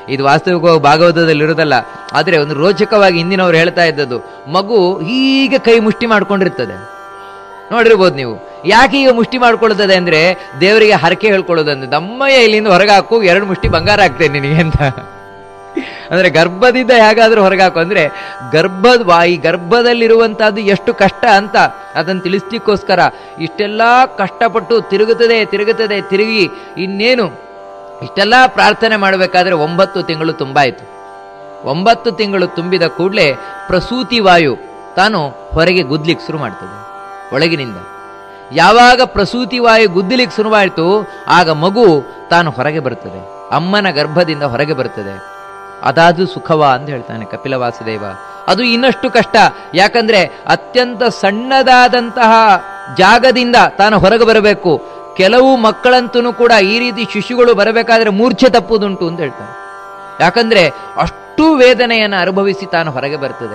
ಇದು ವಾಸ್ತವಿಕವಾಗಿ ಭಾಗವತದಲ್ಲಿ ಇರೋದಲ್ಲ ಆದರೆ ಒಂದು ರೋಚಕವಾಗಿ ಹಿಂದಿನವ್ರು ಹೇಳ್ತಾ ಇದ್ದದ್ದು ಮಗು ಹೀಗೆ ಕೈ ಮುಷ್ಟಿ ಮಾಡ್ಕೊಂಡಿರ್ತದೆ ನೋಡಿರ್ಬೋದು ನೀವು ಯಾಕೆ ಈಗ ಮುಷ್ಟಿ ಮಾಡ್ಕೊಳ್ಳುತ್ತದೆ ಅಂದ್ರೆ ದೇವರಿಗೆ ಹರಕೆ ಹೇಳ್ಕೊಳ್ಳೋದಂದ್ರೆ ದಮ್ಮಯ್ಯ ಇಲ್ಲಿಂದ ಹೊರಗೆ ಹಾಕು ಎರಡು ಮುಷ್ಟಿ ಬಂಗಾರ ಹಾಕ್ತೇನೆ ನಿನಗೆ ಅಂತ ಅಂದ್ರೆ ಗರ್ಭದಿಂದ ಹೇಗಾದ್ರೂ ಹೊರಗೆ ಹಾಕು ಅಂದ್ರೆ ಗರ್ಭದ ವಾ- ಈ ಗರ್ಭದಲ್ಲಿರುವಂತಹದ್ದು ಎಷ್ಟು ಕಷ್ಟ ಅಂತ ಅದನ್ನು ತಿಳಿಸ್ಲಿಕ್ಕೋಸ್ಕರ ಇಷ್ಟೆಲ್ಲ ಕಷ್ಟಪಟ್ಟು ತಿರುಗುತ್ತದೆ ತಿರುಗುತ್ತದೆ ತಿರುಗಿ ಇನ್ನೇನು ಇಷ್ಟೆಲ್ಲ ಪ್ರಾರ್ಥನೆ ಮಾಡಬೇಕಾದ್ರೆ ಒಂಬತ್ತು ತಿಂಗಳು ತುಂಬಾಯಿತು ಒಂಬತ್ತು ತಿಂಗಳು ತುಂಬಿದ ಕೂಡಲೇ ಪ್ರಸೂತಿ ವಾಯು ತಾನು ಹೊರಗೆ ಗುದ್ಲಿಕ್ಕೆ ಶುರು ಮಾಡ್ತದೆ ಒಳಗಿನಿಂದ ಯಾವಾಗ ಪ್ರಸೂತಿ ವಾಯು ಗುದ್ದಲಿಕ್ಕೆ ಶುರುವಾಯಿತು ಆಗ ಮಗು ತಾನು ಹೊರಗೆ ಬರ್ತದೆ ಅಮ್ಮನ ಗರ್ಭದಿಂದ ಹೊರಗೆ ಬರ್ತದೆ ಅದಾದು ಸುಖವ ಅಂತ ಹೇಳ್ತಾನೆ ಕಪಿಲ ವಾಸುದೇವ ಅದು ಇನ್ನಷ್ಟು ಕಷ್ಟ ಯಾಕಂದ್ರೆ ಅತ್ಯಂತ ಸಣ್ಣದಾದಂತಹ ಜಾಗದಿಂದ ತಾನು ಹೊರಗೆ ಬರಬೇಕು ಕೆಲವು ಮಕ್ಕಳಂತೂ ಕೂಡ ಈ ರೀತಿ ಶಿಶುಗಳು ಬರಬೇಕಾದ್ರೆ ಮೂರ್ಛೆ ತಪ್ಪುದುಂಟು ಅಂತ ಹೇಳ್ತಾರೆ ಯಾಕಂದ್ರೆ ಅಷ್ಟು ವೇದನೆಯನ್ನು ಅನುಭವಿಸಿ ತಾನು ಹೊರಗೆ ಬರ್ತದೆ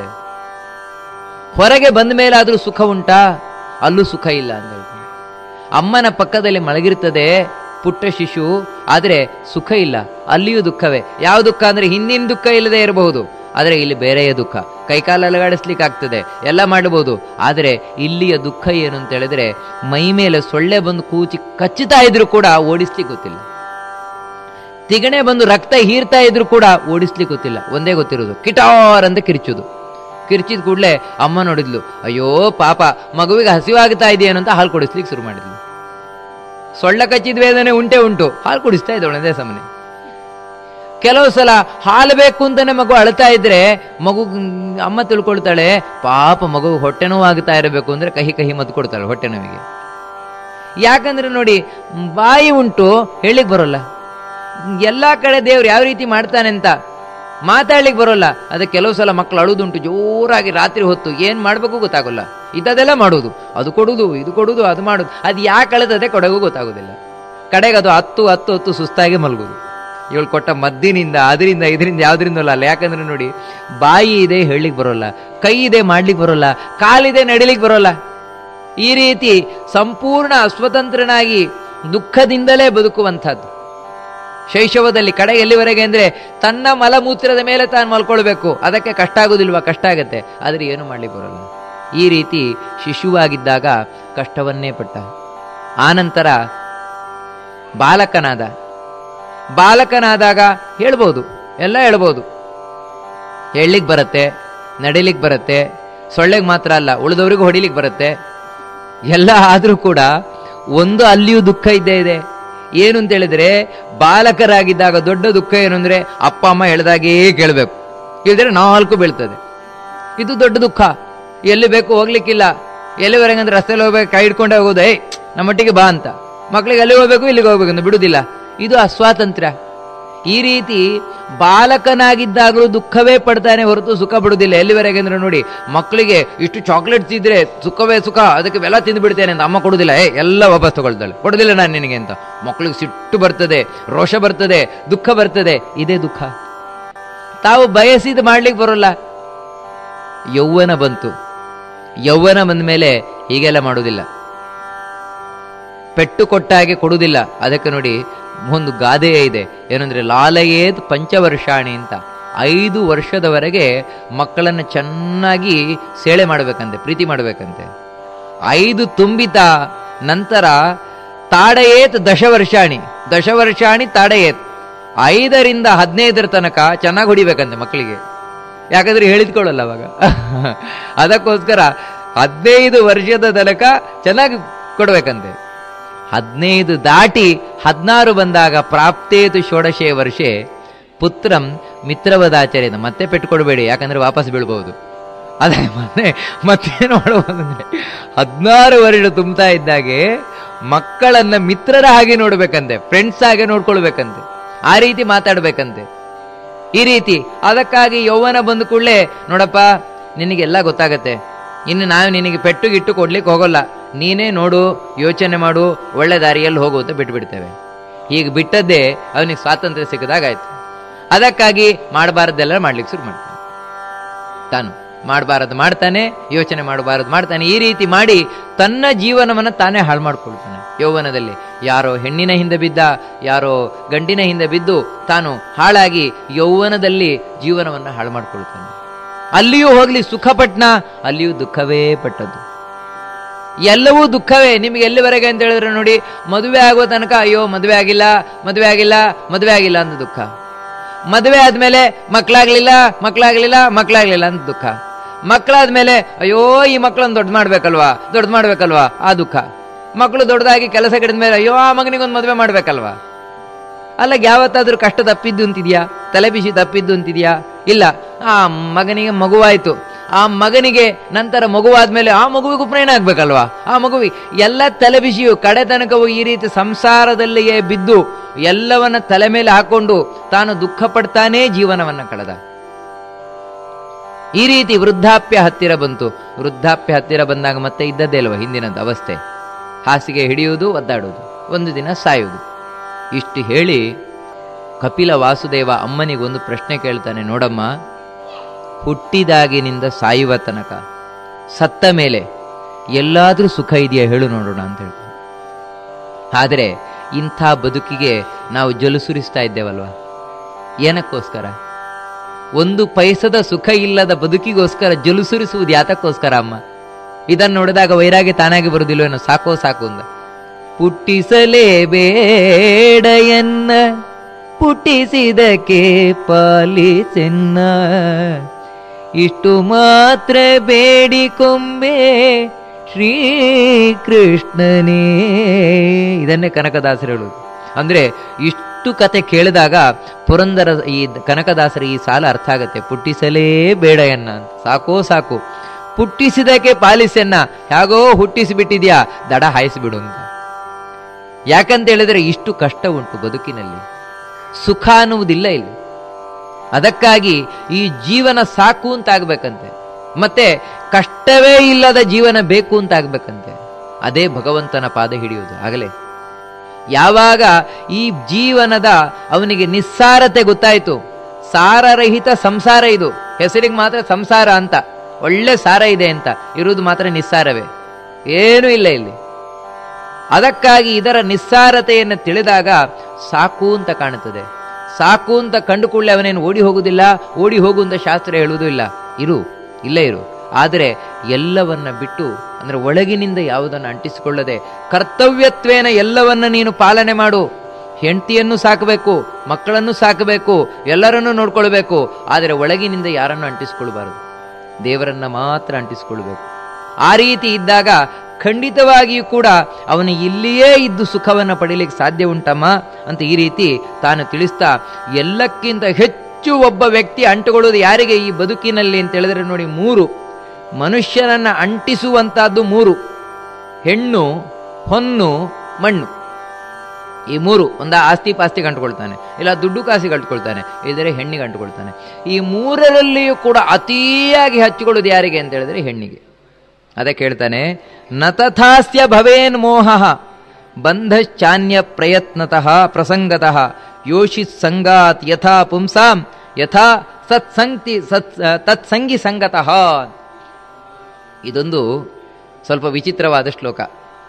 ಹೊರಗೆ ಬಂದ ಮೇಲಾದ್ರೂ ಸುಖ ಉಂಟಾ ಅಲ್ಲೂ ಸುಖ ಇಲ್ಲ ಅಂತ ಹೇಳ್ತಾನೆ ಅಮ್ಮನ ಪಕ್ಕದಲ್ಲಿ ಮಲಗಿರ್ತದೆ ಪುಟ್ಟ ಶಿಶು ಆದರೆ ಸುಖ ಇಲ್ಲ ಅಲ್ಲಿಯೂ ದುಃಖವೇ ಯಾವ ದುಃಖ ಅಂದ್ರೆ ಹಿಂದಿನ ದುಃಖ ಇಲ್ಲದೆ ಇರಬಹುದು ಆದರೆ ಇಲ್ಲಿ ಬೇರೆಯ ದುಃಖ ಕೈಕಾಲು ಅಲಗಾಡಿಸ್ಲಿಕ್ಕೆ ಆಗ್ತದೆ ಎಲ್ಲ ಮಾಡಬಹುದು ಆದರೆ ಇಲ್ಲಿಯ ದುಃಖ ಏನು ಅಂತ ಹೇಳಿದ್ರೆ ಮೈ ಮೇಲೆ ಸೊಳ್ಳೆ ಬಂದು ಕೂಚಿ ಕಚ್ಚುತ್ತಾ ಇದ್ರು ಕೂಡ ಓಡಿಸ್ಲಿಕ್ಕೆ ಗೊತ್ತಿಲ್ಲ ತಿಗಣೆ ಬಂದು ರಕ್ತ ಹೀರ್ತಾ ಇದ್ರು ಕೂಡ ಓಡಿಸ್ಲಿಕ್ಕೆ ಗೊತ್ತಿಲ್ಲ ಒಂದೇ ಗೊತ್ತಿರೋದು ಕಿಟಾರ್ ಅಂತ ಕಿರ್ಚುದು ಕಿರ್ಚಿದ ಕೂಡಲೇ ಅಮ್ಮ ನೋಡಿದ್ಲು ಅಯ್ಯೋ ಪಾಪ ಮಗುವಿಗೆ ಹಸಿವಾಗ್ತಾ ಇದೆಯೇನೋ ಅಂತ ಹಾಲು ಕುಡಿಸ್ಲಿಕ್ಕೆ ಶುರು ಮಾಡಿದ್ಲು ಸೊಳ್ಳ ಕಚ್ಚಿದ ವೇದನೆ ಉಂಟೆ ಉಂಟು ಹಾಲು ಕುಡಿಸ್ತಾ ಇದ್ದವಳು ಅದೇ ಸಮನೆ ಕೆಲವು ಸಲ ಹಾಲು ಬೇಕು ಅಂತಾನೆ ಮಗು ಅಳ್ತಾ ಇದ್ರೆ ಮಗು ಮ್, ಅಮ್ಮ ತಿಳ್ಕೊಳ್ತಾಳೆ ಪಾಪ ಮಗು ಹೊಟ್ಟೆ ನೋವು ಆಗ್ತಾ ಇರಬೇಕು ಅಂದ್ರೆ ಕಹಿ ಕಹಿ ಮದ್ದು ಕೊಡ್ತಾಳೆ ಹೊಟ್ಟೆ ನೋವಿಗೆ ಯಾಕಂದ್ರೆ ನೋಡಿ ಬಾಯಿ ಉಂಟು ಹೇಳಿಕ್ ಬರೋಲ್ಲ ಎಲ್ಲಾ ಕಡೆ ದೇವ್ರು ಯಾವ ರೀತಿ ಮಾಡ್ತಾನೆ ಅಂತ ಮಾತಾಡ್ಲಿಕ್ಕೆ ಬರೋಲ್ಲ ಅದಕ್ಕೆ ಕೆಲವು ಸಲ ಮಕ್ಕಳು ಅಳುದುಂಟು ಜೋರಾಗಿ ರಾತ್ರಿ ಹೊತ್ತು ಏನ್ ಮಾಡ್ಬೇಕು ಗೊತ್ತಾಗೋಲ್ಲ ಇದ್ದದೆಲ್ಲ ಮಾಡುದು ಅದು ಕೊಡುದು ಇದು ಕೊಡುದು ಅದು ಮಾಡುದು ಅದು ಯಾಕೆ ಅಳತದೆ ಕೊಡಗೂ ಗೊತ್ತಾಗೋದಿಲ್ಲ ಕಡೆಗೆ ಅದು ಹತ್ತು ಹತ್ತು ಹತ್ತು ಸುಸ್ತಾಗಿ ಮಲಗುದು ಇವಳು ಕೊಟ್ಟ ಮದ್ದಿನಿಂದ ಅದರಿಂದ ಇದರಿಂದ ಯಾವ್ದ್ರಿಂದ ಅಲ್ಲ ಯಾಕಂದ್ರೆ ನೋಡಿ ಬಾಯಿ ಇದೆ ಹೇಳಲಿಕ್ಕೆ ಬರೋಲ್ಲ ಕೈ ಇದೆ ಮಾಡ್ಲಿಕ್ಕೆ ಬರೋಲ್ಲ ಕಾಲಿದೆ ನಡಿಲಿಕ್ಕೆ ಬರೋಲ್ಲ ಈ ರೀತಿ ಸಂಪೂರ್ಣ ಅಸ್ವತಂತ್ರನಾಗಿ ದುಃಖದಿಂದಲೇ ಬದುಕುವಂಥದ್ದು ಶೈಶವದಲ್ಲಿ ಕಡೆ ಎಲ್ಲಿವರೆಗೆ ಅಂದ್ರೆ ತನ್ನ ಮಲಮೂತ್ರದ ಮೇಲೆ ತಾನು ಮಲ್ಕೊಳ್ಬೇಕು ಅದಕ್ಕೆ ಕಷ್ಟ ಆಗುದಿಲ್ವಾ ಕಷ್ಟ ಆಗತ್ತೆ ಆದ್ರೆ ಏನು ಮಾಡ್ಲಿಕ್ಕೆ ಬರೋಲ್ಲ ಈ ರೀತಿ ಶಿಶುವಾಗಿದ್ದಾಗ ಕಷ್ಟವನ್ನೇ ಪಟ್ಟ ಆನಂತರ ಬಾಲಕನಾದ ಬಾಲಕನಾದಾಗ ಹೇಳ್ಬೋದು ಎಲ್ಲ ಹೇಳ್ಬೋದು ಹೇಳಲಿಕ್ಕೆ ಬರುತ್ತೆ ನಡಿಲಿಕ್ಕೆ ಬರುತ್ತೆ ಸೊಳ್ಳೆಗೆ ಮಾತ್ರ ಅಲ್ಲ ಉಳಿದವರಿಗೂ ಹೊಡಿಲಿಕ್ಕೆ ಬರುತ್ತೆ ಎಲ್ಲ ಆದರೂ ಕೂಡ ಒಂದು ಅಲ್ಲಿಯೂ ದುಃಖ ಇದ್ದೇ ಇದೆ ಏನು ಅಂತ ಹೇಳಿದ್ರೆ ಬಾಲಕರಾಗಿದ್ದಾಗ ದೊಡ್ಡ ದುಃಖ ಏನು ಅಂದ್ರೆ ಅಪ್ಪ ಅಮ್ಮ ಹೇಳ್ದಾಗೇ ಕೇಳಬೇಕು ಇಲ್ದ್ರೆ ನಾಲ್ಕು ಬೀಳ್ತದೆ ಇದು ದೊಡ್ಡ ದುಃಖ ಎಲ್ಲಿ ಬೇಕು ಹೋಗ್ಲಿಕ್ಕಿಲ್ಲ ಎಲ್ಲಿವರೆಗೆ ಅಂದ್ರೆ ರಸ್ತೆಯಲ್ಲಿ ಹೋಗ್ಬೇಕು ಕೈ ಹಿಡ್ಕೊಂಡೇ ಹೋಗೋದು ಏಯ್ ನಮ್ಮೊಟ್ಟಿಗೆ ಬಾ ಅಂತ ಮಕ್ಳಿಗೆ ಅಲ್ಲಿ ಹೋಗ್ಬೇಕು ಇಲ್ಲಿಗೆ ಹೋಗ್ಬೇಕು ಅಂತ ಬಿಡುದಿಲ್ಲ ಇದು ಅಸ್ವಾತಂತ್ರ್ಯ ಈ ರೀತಿ ಬಾಲಕನಾಗಿದ್ದಾಗಲೂ ದುಃಖವೇ ಪಡ್ತಾನೆ ಹೊರತು ಸುಖ ಪಡುವುದಿಲ್ಲ ಎಲ್ಲಿವರೆಗೆ ಅಂದ್ರೆ ನೋಡಿ ಮಕ್ಕಳಿಗೆ ಇಷ್ಟು ಚಾಕ್ಲೇಟ್ಸ್ ಇದ್ರೆ ಸುಖವೇ ಸುಖ ಅದಕ್ಕೆ ಬೆಲ್ಲ ತಿಂದು ಬಿಡ್ತೇನೆ ಅಂತ ಅಮ್ಮ ಕೊಡುದಿಲ್ಲ ಏ ಎಲ್ಲ ವಾಪಸ್ ತಗೊಳ್ತಾಳೆ ಕೊಡುದಿಲ್ಲ ನಾನು ನಿನಗೆ ಅಂತ ಮಕ್ಕಳಿಗೆ ಸಿಟ್ಟು ಬರ್ತದೆ ರೋಷ ಬರ್ತದೆ ದುಃಖ ಬರ್ತದೆ ಇದೇ ದುಃಖ ತಾವು ಬಯಸಿದ ಮಾಡ್ಲಿಕ್ಕೆ ಬರೋಲ್ಲ ಯೌವನ ಬಂತು ಯೌವನ ಬಂದ ಮೇಲೆ ಹೀಗೆಲ್ಲ ಮಾಡುವುದಿಲ್ಲ ಪೆಟ್ಟು ಕೊಟ್ಟಾಗೆ ಕೊಡುವುದಿಲ್ಲ ಅದಕ್ಕೆ ನೋಡಿ ಒಂದು ಗಾದೆಯೇ ಇದೆ ಏನಂದ್ರೆ ಲಾಲಯೇತ್ ಪಂಚವರ್ಷಾಣಿ ಅಂತ ಐದು ವರ್ಷದವರೆಗೆ ಮಕ್ಕಳನ್ನು ಚೆನ್ನಾಗಿ ಸೇಳೆ ಮಾಡಬೇಕಂತೆ ಪ್ರೀತಿ ಮಾಡಬೇಕಂತೆ ಐದು ತುಂಬಿತ ನಂತರ ತಾಡಯೇತ್ ದಶವರ್ಷಾಣಿ ದಶವರ್ಷಾಣಿ ತಾಡಯೇತ್ ಐದರಿಂದ ಹದಿನೈದರ ತನಕ ಚೆನ್ನಾಗಿ ಹೊಡಿಬೇಕಂತೆ ಮಕ್ಕಳಿಗೆ ಯಾಕಂದ್ರೆ ಹೇಳಿದ್ಕೊಳ್ಳಲ್ಲ ಅವಾಗ ಅದಕ್ಕೋಸ್ಕರ ಹದಿನೈದು ವರ್ಷದ ತನಕ ಚೆನ್ನಾಗಿ ಕೊಡ್ಬೇಕಂತೆ ಹದಿನೈದು ದಾಟಿ ಹದಿನಾರು ಬಂದಾಗ ಪ್ರಾಪ್ತೇತು ಷೋಡಶೇ ವರ್ಷೆ ಪುತ್ರಂ ಮಿತ್ರವದಾಚರ್ಯದ ಮತ್ತೆ ಪೆಟ್ಟು ಕೊಡಬೇಡಿ ಯಾಕಂದ್ರೆ ವಾಪಸ್ ಬೀಳ್ಬಹುದು ಅದೇ ಮತ್ತೆ ಮತ್ತೇನು ಮಾಡಬಹುದಂದ್ರೆ ಹದಿನಾರು ವರ್ಷ ತುಂಬ್ತಾ ಇದ್ದಾಗೆ ಮಕ್ಕಳನ್ನ ಮಿತ್ರರ ಹಾಗೆ ನೋಡ್ಬೇಕಂತೆ ಫ್ರೆಂಡ್ಸ್ ಹಾಗೆ ನೋಡ್ಕೊಳ್ಬೇಕಂತೆ ಆ ರೀತಿ ಮಾತಾಡ್ಬೇಕಂತೆ ಈ ರೀತಿ ಅದಕ್ಕಾಗಿ ಯೌವನ ಬಂದ ಕೂಡಲೇ ನೋಡಪ್ಪ ನಿನಗೆಲ್ಲ ಗೊತ್ತಾಗತ್ತೆ ಇನ್ನು ನಾವು ನಿನಗೆ ಪೆಟ್ಟು ಗಿಟ್ಟು ಕೊಡ್ಲಿಕ್ಕೆ ಹೋಗೋಲ್ಲ ನೀನೇ ನೋಡು ಯೋಚನೆ ಮಾಡು ಒಳ್ಳೆ ದಾರಿಯಲ್ಲಿ ಹೋಗು ಅಂತ ಬಿಟ್ಬಿಡ್ತೇವೆ ಹೀಗೆ ಬಿಟ್ಟದ್ದೇ ಅವನಿಗೆ ಸ್ವಾತಂತ್ರ್ಯ ಸಿಕ್ಕದಾಗಾಯ್ತು ಅದಕ್ಕಾಗಿ ಮಾಡಬಾರ್ದೆಲ್ಲ ಮಾಡ್ಲಿಕ್ಕೆ ಶುರು ಮಾಡ್ತಾನೆ ತಾನು ಮಾಡಬಾರದು ಮಾಡ್ತಾನೆ ಯೋಚನೆ ಮಾಡಬಾರದು ಮಾಡ್ತಾನೆ ಈ ರೀತಿ ಮಾಡಿ ತನ್ನ ಜೀವನವನ್ನು ತಾನೇ ಹಾಳು ಮಾಡ್ಕೊಳ್ತಾನೆ ಯೌವನದಲ್ಲಿ ಯಾರೋ ಹೆಣ್ಣಿನ ಹಿಂದೆ ಬಿದ್ದ ಯಾರೋ ಗಂಡಿನ ಹಿಂದೆ ಬಿದ್ದು ತಾನು ಹಾಳಾಗಿ ಯೌವನದಲ್ಲಿ ಜೀವನವನ್ನು ಹಾಳು ಮಾಡ್ಕೊಳ್ತಾನೆ ಅಲ್ಲಿಯೂ ಹೋಗ್ಲಿ ಸುಖಪಟ್ನ ಅಲ್ಲಿಯೂ ದುಃಖವೇ ಪಟ್ಟದ್ದು ಎಲ್ಲವೂ ದುಃಖವೇ ನಿಮಗೆ ಎಲ್ಲಿವರೆಗೆ ಅಂತ ಹೇಳಿದ್ರೆ ನೋಡಿ ಮದುವೆ ಆಗುವ ತನಕ ಅಯ್ಯೋ ಮದುವೆ ಆಗಿಲ್ಲ ಮದುವೆ ಆಗಿಲ್ಲ ಮದುವೆ ಆಗಿಲ್ಲ ಅಂತ ದುಃಖ ಮದುವೆ ಆದ್ಮೇಲೆ ಮಕ್ಕಳಾಗ್ಲಿಲ್ಲ ಮಕ್ಕಳಾಗ್ಲಿಲ್ಲ ಮಕ್ಕಳಾಗ್ಲಿಲ್ಲ ಅಂತ ದುಃಖ ಮಕ್ಕಳಾದ್ಮೇಲೆ ಅಯ್ಯೋ ಈ ಮಕ್ಕಳನ್ನ ದೊಡ್ಡ ಮಾಡ್ಬೇಕಲ್ವಾ ದೊಡ್ಡ ಮಾಡ್ಬೇಕಲ್ವಾ ಆ ದುಃಖ ಮಕ್ಕಳು ದೊಡ್ಡದಾಗಿ ಕೆಲಸ ಕಿಡಿದ ಮೇಲೆ ಅಯ್ಯೋ ಆ ಮಗನಿಗೊಂದು ಮದುವೆ ಮಾಡ್ಬೇಕಲ್ವಾ ಅಲ್ಲ ಯಾವತ್ತಾದ್ರೂ ಕಷ್ಟ ತಪ್ಪಿದ್ದು ಅಂತಿದ್ಯಾ ತಲೆ ಬಿಸಿ ತಪ್ಪಿದ್ದು ಅಂತಿದ್ಯಾ ಇಲ್ಲ ಆ ಮಗನಿಗೆ ಮಗುವಾಯ್ತು ಆ ಮಗನಿಗೆ ನಂತರ ಮಗುವಾದ್ಮೇಲೆ ಆ ಮಗುವಿಗೂ ಪ್ರೇರಣೆ ಆಗ್ಬೇಕಲ್ವಾ ಆ ಮಗುವಿ ಎಲ್ಲ ತಲೆ ಬಿಸಿಯು ಕಡೆ ತನಕವು ಈ ರೀತಿ ಸಂಸಾರದಲ್ಲಿಯೇ ಬಿದ್ದು ಎಲ್ಲವನ್ನ ತಲೆ ಮೇಲೆ ಹಾಕೊಂಡು ತಾನು ದುಃಖ ಪಡ್ತಾನೇ ಜೀವನವನ್ನ ಕಳೆದ ಈ ರೀತಿ ವೃದ್ಧಾಪ್ಯ ಹತ್ತಿರ ಬಂತು ವೃದ್ಧಾಪ್ಯ ಹತ್ತಿರ ಬಂದಾಗ ಮತ್ತೆ ಇದ್ದದ್ದೇ ಅಲ್ವಾ ಹಿಂದಿನದ್ದು ಅವಸ್ಥೆ ಹಾಸಿಗೆ ಹಿಡಿಯುವುದು ಒದ್ದಾಡುವುದು ಒಂದು ದಿನ ಸಾಯುವುದು ಇಷ್ಟು ಹೇಳಿ ಕಪಿಲ ವಾಸುದೇವ ಅಮ್ಮನಿಗೊಂದು ಪ್ರಶ್ನೆ ಕೇಳ್ತಾನೆ ನೋಡಮ್ಮ ಹುಟ್ಟಿದಾಗಿನಿಂದ ಸಾಯುವ ತನಕ ಸತ್ತ ಮೇಲೆ ಎಲ್ಲಾದ್ರೂ ಸುಖ ಇದೆಯಾ ಹೇಳು ನೋಡೋಣ ಅಂತ ಹೇಳ್ತಾನೆ ಆದರೆ ಇಂಥ ಬದುಕಿಗೆ ನಾವು ಜಲು ಸುರಿಸ್ತಾ ಇದ್ದೇವಲ್ವಾ ಏನಕ್ಕೋಸ್ಕರ ಒಂದು ಪೈಸದ ಸುಖ ಇಲ್ಲದ ಬದುಕಿಗೋಸ್ಕರ ಜಲು ಸುರಿಸುವುದು ಯಾತಕ್ಕೋಸ್ಕರ ಅಮ್ಮ ಇದನ್ನು ನೋಡಿದಾಗ ವೈರಾಗ್ಯ ತಾನಾಗಿ ಬರುದಿಲ್ವೇನೋ ಸಾಕೋ ಸಾಕು ಅಂದ ಪುಟ್ಟಿಸಲೇಬೇಡಯನ್ನ ಪುಟ್ಟಿಸಿದಕ್ಕೆ ಪಾಲಿಸೆನ್ನ ಇಷ್ಟು ಮಾತ್ರ ಬೇಡಿಕೊಂಬೆ ಶ್ರೀಕೃಷ್ಣನೇ ಇದನ್ನೇ ಕನಕದಾಸರು ಹೇಳುವುದು ಅಂದ್ರೆ ಇಷ್ಟು ಕತೆ ಕೇಳಿದಾಗ ಪುರಂದರ ಈ ಕನಕದಾಸರ ಈ ಸಾಲ ಅರ್ಥ ಆಗತ್ತೆ ಪುಟ್ಟಿಸಲೇ ಬೇಡಯನ್ನ ಅಂತ ಸಾಕೋ ಸಾಕು ಪುಟ್ಟಿಸಿದಕ್ಕೆ ಪಾಲಿಸೆನ್ನ ಹೇಗೋ ಹುಟ್ಟಿಸಿಬಿಟ್ಟಿದ್ಯಾ ದಡ ಹಾಯಿಸಿಬಿಡು ಅಂತ ಯಾಕಂತ ಹೇಳಿದ್ರೆ ಇಷ್ಟು ಕಷ್ಟ ಉಂಟು ಬದುಕಿನಲ್ಲಿ ಸುಖ ಅನ್ನುವುದಿಲ್ಲ ಇಲ್ಲಿ ಅದಕ್ಕಾಗಿ ಈ ಜೀವನ ಸಾಕು ಅಂತ ಆಗ್ಬೇಕಂತೆ ಮತ್ತೆ ಕಷ್ಟವೇ ಇಲ್ಲದ ಜೀವನ ಬೇಕು ಅಂತ ಆಗ್ಬೇಕಂತೆ ಅದೇ ಭಗವಂತನ ಪಾದ ಹಿಡಿಯುವುದು ಆಗಲೇ ಯಾವಾಗ ಈ ಜೀವನದ ಅವನಿಗೆ ನಿಸ್ಸಾರತೆ ಗೊತ್ತಾಯಿತು ಸಾರರಹಿತ ಸಂಸಾರ ಇದು ಹೆಸರಿಗೆ ಮಾತ್ರ ಸಂಸಾರ ಅಂತ ಒಳ್ಳೆ ಸಾರ ಇದೆ ಅಂತ ಇರುವುದು ಮಾತ್ರ ನಿಸ್ಸಾರವೇ ಏನೂ ಇಲ್ಲ ಇಲ್ಲಿ ಅದಕ್ಕಾಗಿ ಇದರ ನಿಸ್ಸಾರತೆಯನ್ನು ತಿಳಿದಾಗ ಸಾಕು ಅಂತ ಕಾಣುತ್ತದೆ ಸಾಕು ಅಂತ ಕಂಡುಕೊಳ್ಳೆ ಅವನೇನು ಓಡಿ ಹೋಗುವುದಿಲ್ಲ ಓಡಿ ಹೋಗು ಅಂತ ಶಾಸ್ತ್ರ ಹೇಳುವುದೂ ಇಲ್ಲ ಇರು ಇಲ್ಲೇ ಇರು ಆದರೆ ಎಲ್ಲವನ್ನ ಬಿಟ್ಟು ಅಂದ್ರೆ ಒಳಗಿನಿಂದ ಯಾವುದನ್ನು ಅಂಟಿಸಿಕೊಳ್ಳದೆ ಕರ್ತವ್ಯತ್ವೇನ ಎಲ್ಲವನ್ನ ನೀನು ಪಾಲನೆ ಮಾಡು ಹೆಂಡತಿಯನ್ನು ಸಾಕಬೇಕು ಮಕ್ಕಳನ್ನು ಸಾಕಬೇಕು ಎಲ್ಲರನ್ನೂ ನೋಡ್ಕೊಳ್ಬೇಕು ಆದರೆ ಒಳಗಿನಿಂದ ಯಾರನ್ನು ಅಂಟಿಸಿಕೊಳ್ಬಾರದು ದೇವರನ್ನ ಮಾತ್ರ ಅಂಟಿಸಿಕೊಳ್ಬೇಕು ಆ ರೀತಿ ಇದ್ದಾಗ ಖಂಡಿತವಾಗಿಯೂ ಕೂಡ ಅವನು ಇಲ್ಲಿಯೇ ಇದ್ದು ಸುಖವನ್ನು ಪಡೀಲಿಕ್ಕೆ ಸಾಧ್ಯ ಉಂಟಮ್ಮ ಅಂತ ಈ ರೀತಿ ತಾನು ತಿಳಿಸ್ತಾ ಎಲ್ಲಕ್ಕಿಂತ ಹೆಚ್ಚು ಒಬ್ಬ ವ್ಯಕ್ತಿ ಅಂಟುಕೊಳ್ಳುವುದು ಯಾರಿಗೆ ಈ ಬದುಕಿನಲ್ಲಿ ಅಂತ ಹೇಳಿದ್ರೆ ನೋಡಿ ಮೂರು ಮನುಷ್ಯನನ್ನ ಅಂಟಿಸುವಂತಹದ್ದು ಮೂರು ಹೆಣ್ಣು ಹೊನ್ನು ಮಣ್ಣು ಈ ಮೂರು ಒಂದ ಆಸ್ತಿ ಪಾಸ್ತಿಗೆ ಅಂಟುಕೊಳ್ತಾನೆ ಇಲ್ಲ ದುಡ್ಡು ಕಾಸಿಗೆ ಅಂಟುಕೊಳ್ತಾನೆ ಇಲ್ಲದ್ರೆ ಹೆಣ್ಣಿಗೆ ಅಂಟುಕೊಳ್ತಾನೆ ಈ ಮೂರರಲ್ಲಿಯೂ ಕೂಡ ಅತಿಯಾಗಿ ಹಚ್ಚಿಕೊಳ್ಳೋದು ಯಾರಿಗೆ ಅಂತ ಹೇಳಿದ್ರೆ ಹೆಣ್ಣಿಗೆ ಅದಕ್ಕೆ ಹೇಳ್ತಾನೆ ನತಥಾಸ್ಯ ಭವೇನ್ ಮೋಹ ಬಂಧಶ್ಚಾನ್ಯ ಪ್ರಯತ್ನತಃ ಪ್ರಸಂಗತಃ ಯೋಷಿತ್ ಸಂಗಾತ್ ಯಥಾ ಪುಂಸಾಂ ಯಥಾ ಸತ್ಸಂಗಿ ಸತ್ ತತ್ಸಂಗಿ ಸಂಗತಃ ಇದೊಂದು ಸ್ವಲ್ಪ ವಿಚಿತ್ರವಾದ ಶ್ಲೋಕ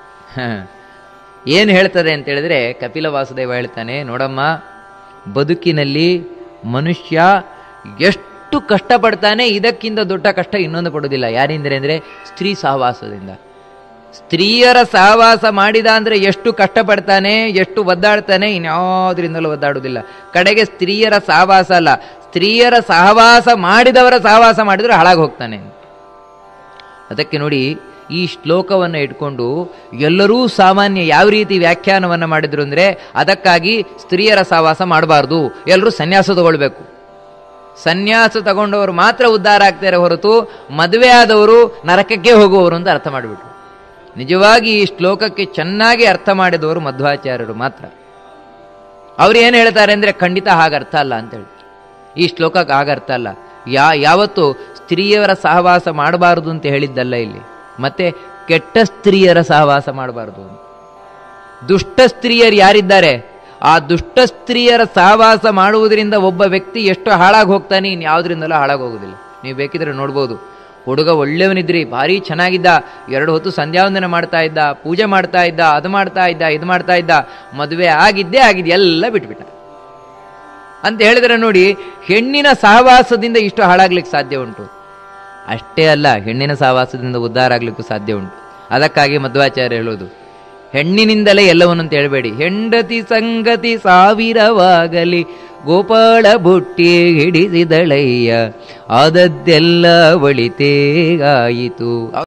ಏನು ಹೇಳ್ತದೆ ಅಂತ ಹೇಳಿದ್ರೆ ಕಪಿಲ ವಾಸುದೇವ ಹೇಳ್ತಾನೆ ನೋಡಮ್ಮ ಬದುಕಿನಲ್ಲಿ ಮನುಷ್ಯ ಎಷ್ಟು ಕಷ್ಟಪಡ್ತಾನೆ ಇದಕ್ಕಿಂತ ದೊಡ್ಡ ಕಷ್ಟ ಇನ್ನೊಂದು ಪಡೋದಿಲ್ಲ ಯಾರಿಂದ್ರೆ ಅಂದರೆ ಸ್ತ್ರೀ ಸಹವಾಸದಿಂದ ಸ್ತ್ರೀಯರ ಸಹವಾಸ ಮಾಡಿದ ಅಂದ್ರೆ ಎಷ್ಟು ಕಷ್ಟಪಡ್ತಾನೆ ಎಷ್ಟು ಒದ್ದಾಡ್ತಾನೆ ಇನ್ಯಾವುದರಿಂದಲೂ ಒದ್ದಾಡುವುದಿಲ್ಲ ಕಡೆಗೆ ಸ್ತ್ರೀಯರ ಸಹವಾಸ ಅಲ್ಲ ಸ್ತ್ರೀಯರ ಸಹವಾಸ ಮಾಡಿದವರ ಸಹವಾಸ ಮಾಡಿದ್ರೆ ಹಾಳಾಗಿ ಹೋಗ್ತಾನೆ ಅದಕ್ಕೆ ನೋಡಿ ಈ ಶ್ಲೋಕವನ್ನು ಇಟ್ಕೊಂಡು ಎಲ್ಲರೂ ಸಾಮಾನ್ಯ ಯಾವ ರೀತಿ ವ್ಯಾಖ್ಯಾನವನ್ನು ಮಾಡಿದ್ರು ಅಂದರೆ ಅದಕ್ಕಾಗಿ ಸ್ತ್ರೀಯರ ಸಹವಾಸ ಮಾಡಬಾರ್ದು ಎಲ್ಲರೂ ಸನ್ಯಾಸ ತಗೊಳ್ಬೇಕು ಸನ್ಯಾಸ ತಗೊಂಡವರು ಮಾತ್ರ ಉದ್ಧಾರ ಆಗ್ತಾರೆ ಹೊರತು ಮದುವೆ ಆದವರು ನರಕಕ್ಕೆ ಹೋಗುವವರು ಅಂತ ಅರ್ಥ ಮಾಡಿಬಿಟ್ರು ನಿಜವಾಗಿ ಈ ಶ್ಲೋಕಕ್ಕೆ ಚೆನ್ನಾಗಿ ಅರ್ಥ ಮಾಡಿದವರು ಮಧ್ವಾಚಾರ್ಯರು ಮಾತ್ರ ಅವ್ರು ಏನು ಹೇಳ್ತಾರೆ ಅಂದರೆ ಖಂಡಿತ ಹಾಗೆ ಅರ್ಥ ಅಲ್ಲ ಅಂತ ಹೇಳಿ ಈ ಶ್ಲೋಕಕ್ಕೆ ಆಗ ಅರ್ಥ ಅಲ್ಲ ಯಾ ಯಾವತ್ತು ಸ್ತ್ರೀಯರ ಸಹವಾಸ ಮಾಡಬಾರದು ಅಂತ ಹೇಳಿದ್ದಲ್ಲ ಇಲ್ಲಿ ಮತ್ತೆ ಕೆಟ್ಟ ಸ್ತ್ರೀಯರ ಸಹವಾಸ ಮಾಡಬಾರದು ದುಷ್ಟ ಸ್ತ್ರೀಯರು ಯಾರಿದ್ದಾರೆ ಆ ದುಷ್ಟ ಸ್ತ್ರೀಯರ ಸಹವಾಸ ಮಾಡುವುದರಿಂದ ಒಬ್ಬ ವ್ಯಕ್ತಿ ಎಷ್ಟು ಹಾಳಾಗಿ ಹೋಗ್ತಾನೆ ಇನ್ಯಾವುದರಿಂದಲೂ ಹಾಳಾಗಿ ಹೋಗುದಿಲ್ಲ ನೀವು ಬೇಕಿದ್ರೆ ನೋಡ್ಬೋದು ಹುಡುಗ ಒಳ್ಳೆಯವನಿದ್ರಿ ಭಾರಿ ಚೆನ್ನಾಗಿದ್ದ ಎರಡು ಹೊತ್ತು ಸಂಧ್ಯಾವಂದನೆ ಮಾಡ್ತಾ ಇದ್ದ ಪೂಜೆ ಮಾಡ್ತಾ ಇದ್ದ ಅದು ಮಾಡ್ತಾ ಇದ್ದ ಇದು ಮಾಡ್ತಾ ಇದ್ದ ಮದುವೆ ಆಗಿದ್ದೇ ಆಗಿದ್ದು ಎಲ್ಲ ಬಿಟ್ಬಿಟ್ಟ ಅಂತ ಹೇಳಿದ್ರೆ ನೋಡಿ ಹೆಣ್ಣಿನ ಸಹವಾಸದಿಂದ ಇಷ್ಟು ಹಾಳಾಗ್ಲಿಕ್ಕೆ ಸಾಧ್ಯ ಉಂಟು ಅಷ್ಟೇ ಅಲ್ಲ ಹೆಣ್ಣಿನ ಸಹವಾಸದಿಂದ ಉದ್ಧಾರ ಆಗ್ಲಿಕ್ಕೂ ಸಾಧ್ಯ ಉಂಟು ಅದಕ್ಕಾಗಿ ಮಧ್ವಾಚಾರ್ಯ ಹೇಳೋದು ಹೆಣ್ಣಿನಿಂದಲೇ ಎಲ್ಲವನ್ನಂತ ಹೇಳಬೇಡಿ ಹೆಂಡತಿ ಸಂಗತಿ ಸಾವಿರವಾಗಲಿ ಗೋಪಾಳ ಬುಟ್ಟಿ ಹಿಡಿಸಿದಳಯ್ಯ ಆದದ್ದೆಲ್ಲ ಒಳಿತೇಗಾಯಿತು